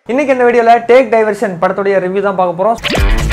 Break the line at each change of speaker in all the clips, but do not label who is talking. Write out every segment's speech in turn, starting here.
இன்னைக்கு இந்த வீடியோவில் டேக் டைவர்ஷன் படத்துடைய ரிவ்யூ தான் பார்க்க போகிறோம்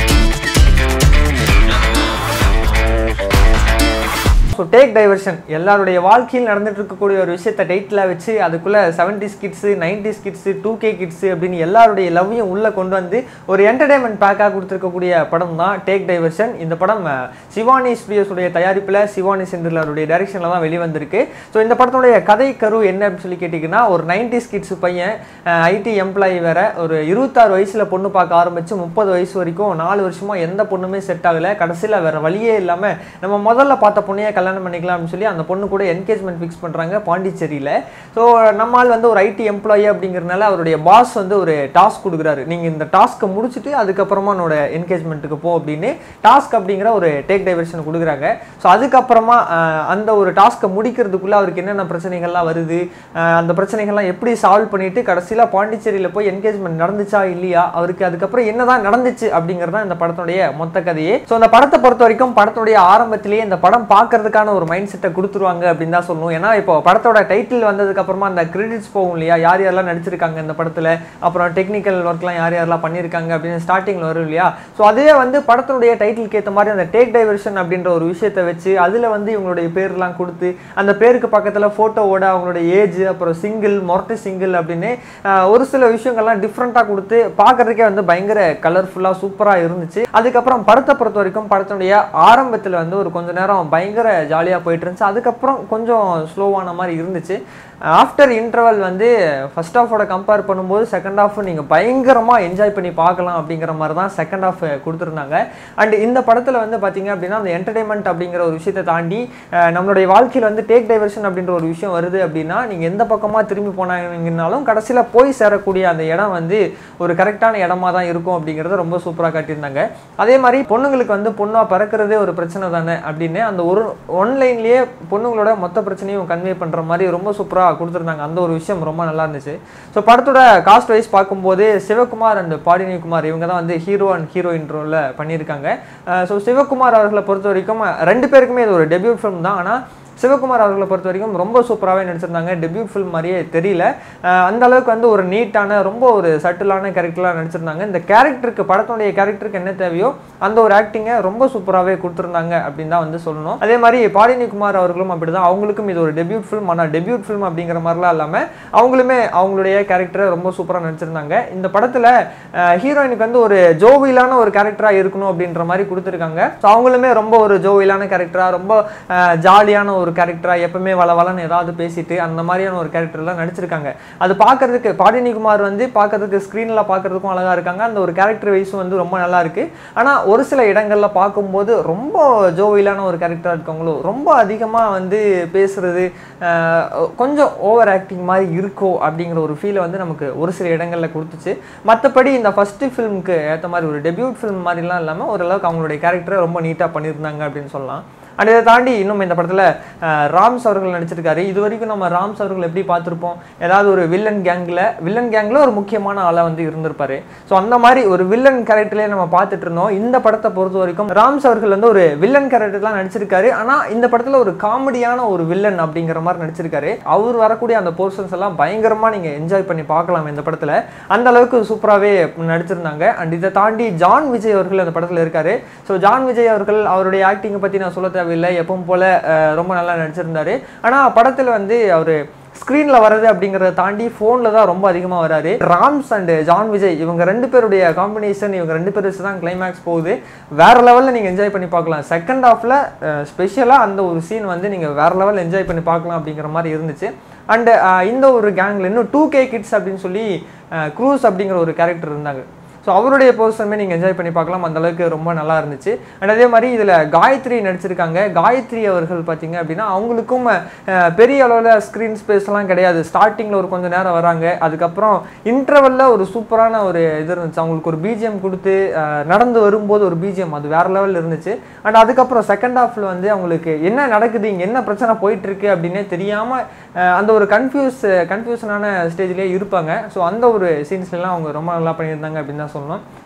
ஸோ டேக் டைவர்ஷன் எல்லாருடைய வாழ்க்கையில் நடந்துட்டு இருக்கக்கூடிய ஒரு விஷயத்தை டைட்டில் வச்சு அதுக்குள்ளே seventies kids nineties kids two K kids அப்படின்னு எல்லாருடைய லவ்வையும் உள்ளே கொண்டு வந்து ஒரு என்டர்டைன்மெண்ட் பேக்காக கொடுத்துருக்கக்கூடிய படம் தான் டேக் டைவர்ஷன் இந்த படம் அஹ், சிவானி ஸ்டுடியோஸுடைய தயாரிப்பில் சிவானி செந்திலருடைய டைரக்ஷனில் தான் வெளிவந்திருக்கு ஸோ இந்த படத்துடைய கதை கரு என்ன அப்படின்னு சொல்லி கேட்டிங்கன்னா ஒரு நைன்டிஸ் கிட்ஸ் பையன் ஐடி எம்ப்ளாயி வேற ஒரு இருபத்தாறு வயசில் பொண்ணு பார்க்க ஆரம்பித்து முப்பது வயசு வரைக்கும் நாலு வருஷமாக எந்த பொண்ணுமே செட் ஆகலை கடைசியில் வேற வழியே இல்லாமல் நம்ம முதல்ல பார்த்த பொண்ணையே கல்யாணம் பண்ணிக்கலாம் அப்படின்னு சொல்லி அந்த பொண்ணு கூட என்கேஜ்மெண்ட் ஃபிக்ஸ் பண்ணுறாங்க பாண்டிச்சேரியில் ஸோ நம்மால் வந்து ஒரு ஐடி எம்ப்ளாயி அப்படிங்கிறனால அவருடைய பாஸ் வந்து ஒரு டாஸ்க் கொடுக்குறாரு நீங்கள் இந்த டாஸ்க்கை முடிச்சுட்டு அதுக்கப்புறமா என்னோட என்கேஜ்மெண்ட்டுக்கு போ அப்படின்னு டாஸ்க் அப்படிங்கிற ஒரு டேக் டைவர்ஷன் கொடுக்குறாங்க ஸோ அதுக்கப்புறமா அஹ், அந்த ஒரு டாஸ்க்கை முடிக்கிறதுக்குள்ளே அவருக்கு என்னென்ன பிரச்சனைகள்லாம் வருது அஹ், அந்த பிரச்சனைகள்லாம் எப்படி சால்வ் பண்ணிட்டு கடைசியில் பாண்டிச்சேரியில் போய் என்கேஜ்மெண்ட் நடந்துச்சா இல்லையா அவருக்கு அதுக்கப்புறம் என்னதான் நடந்துச்சு அப்படிங்கிறது தான் இந்த படத்துடைய மொத்த கதையே ஸோ அந்த படத்தை பொறுத்த வரைக்கும் படத்துடைய ஆரம்பத்திலேயே இந்த படம் பார்க்கறதுக்கான ஒரு மைண்ட் செட்டை கொடுத்துருவாங்க அப்படின்னு தான் சொல்லணும் ஏன்னா இப்போ படத்தோட டைட்டில் வந்ததுக்கு அப்புறமா அந்த கிரெடிட்ஸ் போகும் இல்லையா யார் யாரெல்லாம் நடிச்சிருக்காங்க இந்த படத்தில் அப்புறம் டெக்னிக்கல் ஒர்க்லாம் யார் யாரெல்லாம் பண்ணியிருக்காங்க அப்படின்னு ஸ்டார்டிங்கில் வரும் இல்லையா ஸோ அதே வந்து படத்தினுடைய டைட்டிலுக்கு ஏற்ற மாதிரி அந்த டேக் டைவர்ஷன் அப்படின்ற ஒரு விஷயத்தை வச்சு அதில் வந்து இவங்களுடைய பேர்லாம் கொடுத்து அந்த பேருக்கு பக்கத்தில் ஃபோட்டோவோட அவங்களுடைய ஏஜ் அப்புறம் சிங்கிள் மொரட்டு சிங்கிள் அப்படின்னு ஆஹ், ஒரு சில விஷயங்கள்லாம் டிஃப்ரெண்ட்டாக கொடுத்து பார்க்கறதுக்கே வந்து பயங்கர கலர்ஃபுல்லாக சூப்பராக இருந்துச்சு அதுக்கப்புறம் படத்தை பொறுத்த வரைக்கும் படத்தினுடைய ஆரம்பத்தில் வந்து ஒரு கொஞ்ச நேரம் பயங்கர ஜாலியாக போயிட்டு இருந்துச்சு அதுக்கப்புறம் கொஞ்சம் ஸ்லோவான மாதிரி இருந்துச்சு ஆஃப்டர் இன்டர்வல் வந்து ஃபர்ஸ்ட் ஹாஃபோட கம்பேர் பண்ணும்போது செகண்ட் ஹாஃப் நீங்கள் பயங்கரமாக என்ஜாய் பண்ணி பார்க்கலாம் அப்படிங்கிற மாதிரி தான் செகண்ட் ஹாஃப் கொடுத்துருந்தாங்க அண்ட் இந்த படத்தில் வந்து பார்த்தீங்க அப்படின்னா அந்த என்டர்டைன்மெண்ட் அப்படிங்கிற ஒரு விஷயத்தை தாண்டி அஹ், நம்மளுடைய வாழ்க்கையில் வந்து டேக் டைவர்ஷன் அப்படின்ற ஒரு விஷயம் வருது அப்படின்னா நீங்கள் எந்த பக்கமாக திரும்பி போனாங்கன்னாலும் கடைசியில் போய் சேரக்கூடிய அந்த இடம் வந்து ஒரு கரெக்டான இடமா தான் இருக்கும் அப்படிங்கிறத ரொம்ப சூப்பராக காட்டியிருந்தாங்க அதே மாதிரி பொண்ணுங்களுக்கு வந்து பொண்ணாக பிறக்கிறதே ஒரு பிரச்சனை தானே அப்படின்னு அந்த ஒரு ஒன்லைன்லேயே பொண்ணுங்களோட மொத்த பிரச்சனையும் கன்வே பண்ணுற மாதிரி ரொம்ப சூப்பராக கொடுத்துருந்தாங்க அந்த ஒரு விஷயம் ரொம்ப நல்லா இருந்துச்சு ஸோ படத்தோட காஸ்ட் வைஸ் பார்க்கும்போது சிவகுமார் அண்ட் பாடினி குமார் இவங்க தான் வந்து ஹீரோ அண்ட் ஹீரோயின் ரோலில் பண்ணியிருக்காங்க ஸோ சிவகுமார் அவர்களை பொறுத்த வரைக்கும் ரெண்டு பேருக்குமே இது ஒரு டெபியூட் ஃபிலிம் தான் ஆனால் சிவகுமார் அவர்களை பொறுத்த வரைக்கும் ரொம்ப சூப்பராகவே நடிச்சிருந்தாங்க டெபியூட் ஃபில்ம் மாதிரியே தெரியல அஹ் அந்த அளவுக்கு வந்து ஒரு நீட்டான ரொம்ப ஒரு சட்டிலான கேரக்டர்லாம் நடிச்சிருந்தாங்க இந்த கேரக்டருக்கு படத்துடைய கேரக்டருக்கு என்ன தேவையோ அந்த ஒரு ஆக்டிங்கை ரொம்ப சூப்பராகவே கொடுத்துருந்தாங்க அப்படின்னு தான் வந்து சொல்லணும் அதே மாதிரி பாடினி குமார் அவர்களும் அப்படி தான் அவங்களுக்கும் இது ஒரு டெபியூட் ஃபில்ம் ஆனால் டெபியூட் ஃபில்ம் அப்படிங்கிற மாதிரிலாம் இல்லாமல் அவங்களுமே அவங்களுடைய கேரக்டரை ரொம்ப சூப்பராக நடிச்சிருந்தாங்க இந்த படத்தில் ஹீரோயினுக்கு வந்து ஒரு ஜோவிலான ஒரு கேரக்டராக இருக்கணும் அப்படின்ற மாதிரி கொடுத்துருக்காங்க ஸோ அவங்களுமே ரொம்ப ஒரு ஜோவிலான கேரக்டராக ரொம்ப ஜாலியான ஒரு கேரக்டராக எப்பவுமே வளவலன்னு ஏதாவது பேசிட்டு அந்த மாதிரியான ஒரு கேரக்டர்லாம் நடிச்சிருக்காங்க அது பார்க்கறதுக்கு பாடினி குமார் வந்து பார்க்கறதுக்கு ஸ்க்ரீனில் பார்க்கறதுக்கும் அழகாக இருக்காங்க அந்த ஒரு கேரக்டர் வைஸும் வந்து ரொம்ப நல்லா இருக்கு ஆனால் ஒரு சில இடங்களில் பார்க்கும்போது ரொம்ப ஜோவிலான ஒரு கேரக்டராக இருக்கவங்களோ ரொம்ப அதிகமாக வந்து பேசுறது அஹ், கொஞ்சம் ஓவர் ஆக்டிங் மாதிரி இருக்கோ அப்படிங்கிற ஒரு ஃபீலை வந்து நமக்கு ஒரு சில இடங்களில் கொடுத்துச்சு மற்றபடி இந்த ஃபஸ்ட்டு ஃபிலிமுக்கு ஏற்ற மாதிரி ஒரு டெபியூட் ஃபிலிம் மாதிரிலாம் இல்லாமல் ஓரளவுக்கு அவங்களுடைய கேரக்டரை ரொம்ப நீட்டாக பண்ணியிருந்தாங்க அப்படின்னு சொல்லலாம் அண்ட் இதை தாண்டி இன்னும் இந்த படத்தில் ராம்ஸ் அவர்கள் நடிச்சிருக்காரு இது வரைக்கும் நம்ம ராம்ஸ் அவர்கள் எப்படி பார்த்துருப்போம் ஏதாவது ஒரு வில்லன் கேங்கில் வில்லன் கேங்கில் ஒரு முக்கியமான ஆளாக வந்து இருந்திருப்பாரு ஸோ அந்த மாதிரி ஒரு வில்லன் கேரக்டர்லேயே நம்ம பார்த்துட்டு இருந்தோம் இந்த படத்தை பொறுத்த வரைக்கும் ராம்ஸ் அவர்கள் வந்து ஒரு வில்லன் கேரக்டர் தான் நடிச்சிருக்காரு ஆனால் இந்த படத்தில் ஒரு காமெடியான ஒரு வில்லன் அப்படிங்கிற மாதிரி நடிச்சிருக்காரு அவர் வரக்கூடிய அந்த போர்ஷன்ஸ் எல்லாம் பயங்கரமாக நீங்கள் என்ஜாய் பண்ணி பார்க்கலாம் இந்த படத்தில் அந்த அளவுக்கு சூப்பராகவே நடிச்சிருந்தாங்க அண்ட் இதை தாண்டி ஜான் விஜய் அவர்கள் அந்த படத்தில் இருக்காரு ஸோ ஜான் விஜய் அவர்கள் அவருடைய ஆக்டிங்கை பற்றி நான் சொல்ல தேவையில்லை எப்பவும் போல அஹ், ரொம்ப நல்லா நடிச்சிருந்தாரு ஆனால் படத்தில் வந்து அவர் ஸ்க்ரீனில் வர்றது அப்படிங்கிறத தாண்டி ஃபோனில் தான் ரொம்ப அதிகமாக வராரு ராம்ஸ் அண்ட் ஜான் விஜய் இவங்க ரெண்டு பேருடைய காம்பினேஷன் இவங்க ரெண்டு பேர் வச்சு தான் கிளைமேக்ஸ் போகுது வேற லெவலில் நீங்கள் என்ஜாய் பண்ணி பார்க்கலாம் செகண்ட் ஹாஃபில் ஸ்பெஷலாக அந்த ஒரு சீன் வந்து நீங்கள் வேற லெவலில் என்ஜாய் பண்ணி பார்க்கலாம் அப்படிங்கிற மாதிரி இருந்துச்சு அண்டு இந்த ஒரு கேங்கில் இன்னும் டூ கே கிட்ஸ் அப்படின்னு சொல்லி க்ரூஸ் அப்படிங்கிற ஒரு கேரக்டர் இருந்தாங்க ஸோ அவருடைய போர்ஷனுமே நீங்கள் என்ஜாய் பண்ணி பார்க்கலாம் அந்த அளவுக்கு ரொம்ப நல்லா இருந்துச்சு அண்ட் அதே மாதிரி இதில் காயத்ரி நடிச்சிருக்காங்க காயத்ரி அவர்கள் பார்த்தீங்க அப்படின்னா அவங்களுக்கும் அஹ், பெரிய அளவில் ஸ்க்ரீன் ஸ்பேஸ்லாம் கிடையாது ஸ்டார்டிங்கில் ஒரு கொஞ்சம் நேரம் வராங்க அதுக்கப்புறம் இன்டர்வலில் ஒரு சூப்பரான ஒரு இது இருந்துச்சு அவங்களுக்கு ஒரு பிஜிஎம் கொடுத்து அஹ், நடந்து வரும்போது ஒரு பிஜிஎம் அது வேற லெவலில் இருந்துச்சு அண்ட் அதுக்கப்புறம் செகண்ட் ஹாஃபில் வந்து அவங்களுக்கு என்ன நடக்குது இங்கே என்ன பிரச்சனை போயிட்டு இருக்கு அப்படின்னே தெரியாமல் அந்த ஒரு கன்ஃபியூஸ் கன்ஃபியூஷனான ஸ்டேஜ்லேயே இருப்பாங்க ஸோ அந்த ஒரு சீன்ஸ்லாம் அவங்க ரொம்ப நல்லா பண்ணியிருந்தாங்க அப்படின்னு தான் சொல்லணும்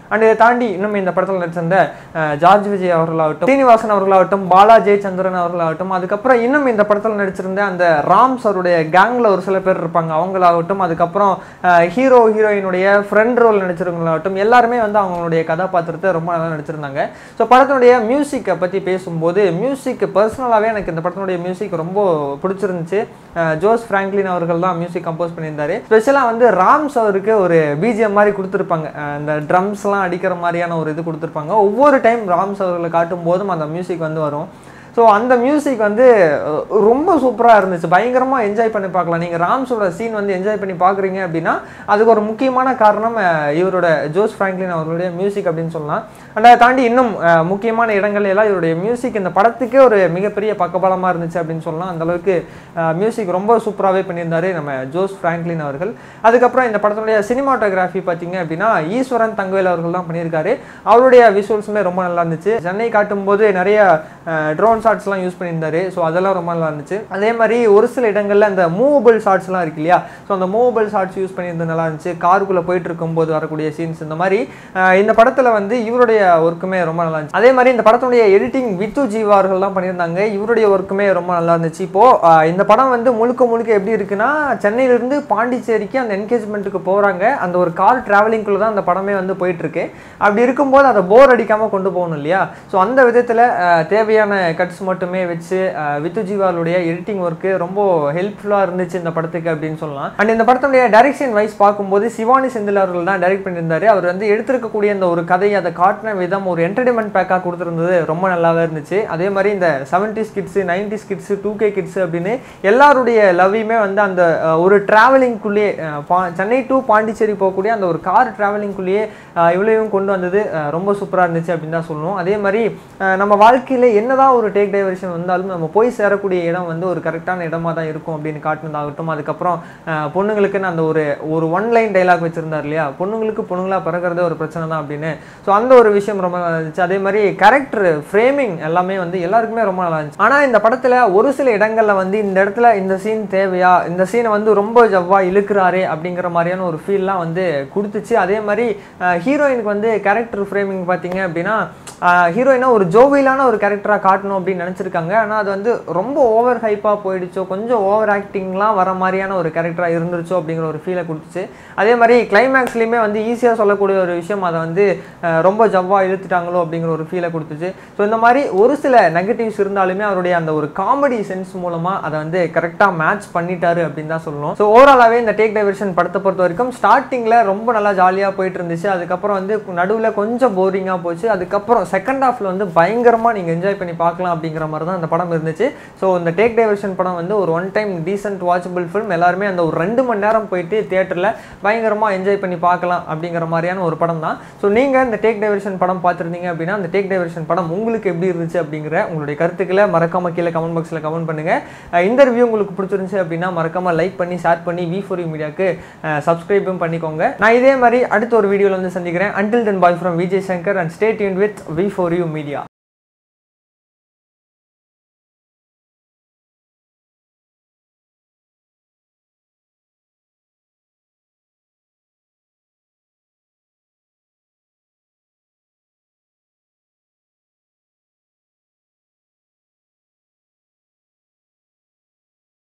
அண்ட் இதை தாண்டி இன்னும் இந்த படத்தில் நடிச்சிருந்த அஹ், ஜார்ஜ் விஜய் அவர்களாகட்டும் சீனிவாசன் அவர்களாகட்டும் பாலா ஜெயச்சந்திரன் அவர்களாகட்டும் அதுக்கப்புறம் இன்னும் இந்த படத்தில் நடிச்சிருந்த அந்த ராம் சாருடைய கேங்கில் ஒரு சில பேர் இருப்பாங்க அவங்களாகட்டும் அதுக்கப்புறம் ஹீரோ ஹீரோயினுடைய ஃப்ரெண்ட் ரோல் நடிச்சிருவங்களாகட்டும் எல்லாருமே வந்து அவங்களுடைய கதாபாத்திரத்தை ரொம்ப நல்லா நடிச்சிருந்தாங்க ஸோ படத்தினுடைய மியூசிக்கை பற்றி பேசும்போது மியூசிக் பர்சனலாகவே எனக்கு இந்த படத்தினுடைய மியூசிக் ரொம்ப பிடிச்சிருந்துச்சு அஹ், ஜோஸ் ஃப்ராங்க்லின் அவர்கள் தான் மியூசிக் கம்போஸ் பண்ணியிருந்தாரு ஸ்பெஷலாக வந்து ராம்ஸ் அவருக்கு ஒரு பிஜிஎம் மாதிரி கொடுத்துருப்பாங்க அஹ், இந்த ட்ரம்ஸ்லாம் அடிக்கிற மாதிரியான ஒரு இது கொடுத்துருப்பாங்க ஒவ்வொரு டைம் ராம்ஸ் அவர்களை காட்டும் போதும் அந்த மியூசிக் வந்து வரும் ஸோ அந்த மியூசிக் வந்து அஹ், ரொம்ப சூப்பராக இருந்துச்சு பயங்கரமாக என்ஜாய் பண்ணி பார்க்கலாம் நீங்கள் ராம்ஸோட சீன் வந்து என்ஜாய் பண்ணி பார்க்குறீங்க அப்படின்னா அதுக்கு ஒரு முக்கியமான காரணம் அஹ், இவரோட ஜோஸ் ஃப்ராங்க்லின் அவர்களுடைய மியூசிக் அப்படின்னு சொல்லலாம் அண்ட் அதை தாண்டி இன்னும் அஹ், முக்கியமான இடங்கள் எல்லாம் இவருடைய மியூசிக் இந்த படத்துக்கே ஒரு மிகப்பெரிய பக்கபலமாக இருந்துச்சு அப்படின்னு சொல்லலாம் அந்த அளவுக்கு மியூசிக் ரொம்ப சூப்பராகவே பண்ணியிருந்தாரு நம்ம ஜோஸ் ஃப்ராங்க்லின் அவர்கள் அதுக்கப்புறம் இந்த படத்துடைய சினிமாட்டோகிராஃபி பார்த்தீங்க அப்படின்னா ஈஸ்வரன் தங்கவேல் அவர்கள் தான் பண்ணியிருக்காரு அவருடைய விஷுவல்ஸுமே ரொம்ப நல்லா இருந்துச்சு சென்னை காட்டும் போது நிறைய ட்ரோன் ஷாட்ஸ்லாம் யூஸ் பண்ணியிருந்தாரு ஸோ அதெல்லாம் ரொம்ப நல்லா இருந்துச்சு அதே மாதிரி ஒரு சில இடங்களில் அந்த மூவபிள் ஷாட்ஸ்லாம் இருக்கு இல்லையா ஸோ அந்த மூவபிள் ஷாட்ஸ் யூஸ் பண்ணியிருந்தது நல்லா இருந்துச்சு காருக்குள்ளே போயிட்டு இருக்கும்போது வரக்கூடிய சீன்ஸ் இந்த மாதிரி அஹ், இந்த படத்தில் வந்து இவருடைய ஒர்க்குமே ரொம்ப நல்லா இருந்துச்சு அதே மாதிரி இந்த படத்துடைய எடிட்டிங் வித்து ஜீவா அவர்கள் தான் பண்ணியிருந்தாங்க இவருடைய ஒர்க்குமே ரொம்ப நல்லா இருந்துச்சு இப்போ அஹ், இந்த படம் வந்து முழுக்க முழுக்க எப்படி இருக்குன்னா சென்னையிலிருந்து பாண்டிச்சேரிக்கு அந்த என்கேஜ்மெண்ட்டுக்கு போகிறாங்க அந்த ஒரு கார் டிராவலிங்குள்ளே தான் அந்த படமே வந்து போயிட்டு இருக்கு அப்படி இருக்கும்போது அதை போர் அடிக்காம கொண்டு போகணும் இல்லையா ஸோ அந்த விதத்தில் தேவையான கட்ஸ் மட்டுமே வச்சு அஹ், வித்து ஜீவாலுடைய எடிட்டிங் ஒர்க்கு ரொம்ப ஹெல்ப்ஃபுல்லாக இருந்துச்சு இந்த படத்துக்கு அப்படின்னு சொல்லலாம் அண்ட் இந்த படத்துடைய டைரக்ஷன் வைஸ் பார்க்கும்போது சிவானி செந்தில் அவர்கள் தான் டைரக்ட் பண்ணியிருந்தாரு அவர் வந்து எடுத்திருக்கக்கூடிய அந்த ஒரு கதையை அதை காட்டின விதம் ஒரு என்டர்டைன்மெண்ட் பேக்காக கொடுத்துருந்தது ரொம்ப நல்லாவே இருந்துச்சு அதே மாதிரி இந்த seventies kids nineties kids two K kids அப்படின்னு எல்லாருடைய லவ்வையுமே வந்து அந்த அஹ், ஒரு டிராவலிங்குள்ளேயே சென்னை டு பாண்டிச்சேரி போகக்கூடிய அந்த ஒரு கார் டிராவலிங்குள்ளேயே இவ்வளவையும் கொண்டு வந்தது அஹ், ரொம்ப சூப்பராக இருந்துச்சு அப்படின்னு தான் சொல்லணும் அதே மாதிரி அஹ், நம்ம வாழ்க்கையில் என்னதான் ஒரு டேக் டைவர்ஷன் வந்தாலும் நம்ம போய் சேரக்கூடிய இடம் வந்து ஒரு கரெக்டான இடமா தான் இருக்கும் அப்படின்னு காட்டினதாகட்டும் அதுக்கப்புறம் அஹ், பொண்ணுங்களுக்குன்னு அந்த ஒரு ஒரு ஒன் லைன் டைலாக் வச்சிருந்தார் இல்லையா பொண்ணுங்களுக்கு பொண்ணுங்களா பிறக்கிறதே ஒரு பிரச்சனை தான் அப்படின்னு ஸோ அந்த ஒரு விஷயம் ரொம்ப நல்லா இருந்துச்சு அதே மாதிரி கேரக்டர் ஃப்ரேமிங் எல்லாமே வந்து எல்லாருக்குமே ரொம்ப நல்லா இருந்துச்சு ஆனால் இந்த படத்தில் ஒரு சில இடங்களில் வந்து இந்த இடத்துல இந்த சீன் தேவையா இந்த சீனை வந்து ரொம்ப ஜவ்வா இழுக்கிறாரே அப்படிங்கிற மாதிரியான ஒரு ஃபீல்லாம் வந்து கொடுத்துச்சு அதே மாதிரி ஹீரோயினுக்கு வந்து கேரக்டர் ஃப்ரேமிங் பார்த்தீங்க அப்படின்னா ஹீரோயினா ஒரு ஜோவியலான ஒரு கேரக்டராக காட்டணும் அப்படின்னு நினச்சிருக்காங்க ஆனால் அது வந்து ரொம்ப ஓவர் ஹைப்பாக போயிடுச்சோ கொஞ்சம் ஓவர் ஆக்டிங்லாம் வர மாதிரியான ஒரு கேரக்டராக இருந்துருச்சோ அப்படிங்கிற ஒரு ஃபீலை கொடுத்துச்சு அதே மாதிரி கிளைமேக்ஸ்லையுமே வந்து ஈஸியாக சொல்லக்கூடிய ஒரு விஷயம் அதை வந்து அஹ், ரொம்ப ஜவ்வா இழுத்துட்டாங்களோ அப்படிங்கிற ஒரு ஃபீலை கொடுத்துச்சு ஸோ இந்த மாதிரி ஒரு சில நெகட்டிவ்ஸ் இருந்தாலுமே அவருடைய அந்த ஒரு காமெடி சென்ஸ் மூலமாக அதை வந்து கரெக்டாக மேட்ச் பண்ணிட்டாரு அப்படின்னு தான் சொல்லணும் ஸோ ஓவராலாகவே இந்த டேக் டைவர்ஷன் படத்தை பொறுத்த வரைக்கும் ஸ்டார்டிங்கில் ரொம்ப நல்லா ஜாலியாக போயிட்டு இருந்துச்சு அதுக்கப்புறம் வந்து நடுவில் கொஞ்சம் போரிங்காக போச்சு அதுக்கப்புறம் செகண்ட் ஹாஃப்ல வந்து பயங்கரமாக நீங்கள் என்ஜாய் பண்ணி பார்க்கலாம் அப்படிங்கிற மாதிரி தான் அந்த படம் இருந்துச்சு ஸோ இந்த டேக் டைவர்ஷன் படம் வந்து ஒரு one time decent watchable film எல்லாருமே அந்த ஒரு ரெண்டு மணி நேரம் போயிட்டு தியேட்டரில் பயங்கரமாக என்ஜாய் பண்ணி பார்க்கலாம் அப்படிங்கிற மாதிரியான ஒரு படம் தான் ஸோ நீங்கள் இந்த டேக் டைவர்ஷன் படம் பார்த்துருந்தீங்க அப்படின்னா அந்த டேக் டைவர்ஷன் படம் உங்களுக்கு எப்படி இருந்துச்சு அப்படிங்கிற உங்களுடைய கருத்துக்களை மறக்காம கீழே கமெண்ட் பாக்ஸில் கமெண்ட் பண்ணுங்க அஹ் இந்த ரிவ்யூ உங்களுக்கு பிடிச்சிருந்துச்சு அப்படின்னா மறக்காம லைக் பண்ணி ஷேர் பண்ணி வி ஃபோர் யூ மீடியாவுக்கு சப்ஸ்கிரைபும் பண்ணிக்கோங்க நான் இதே மாதிரி அடுத்த ஒரு வீடியோவில் வந்து சந்திக்கிறேன் until then bye from Vijay Shankar and stay tuned with V four U media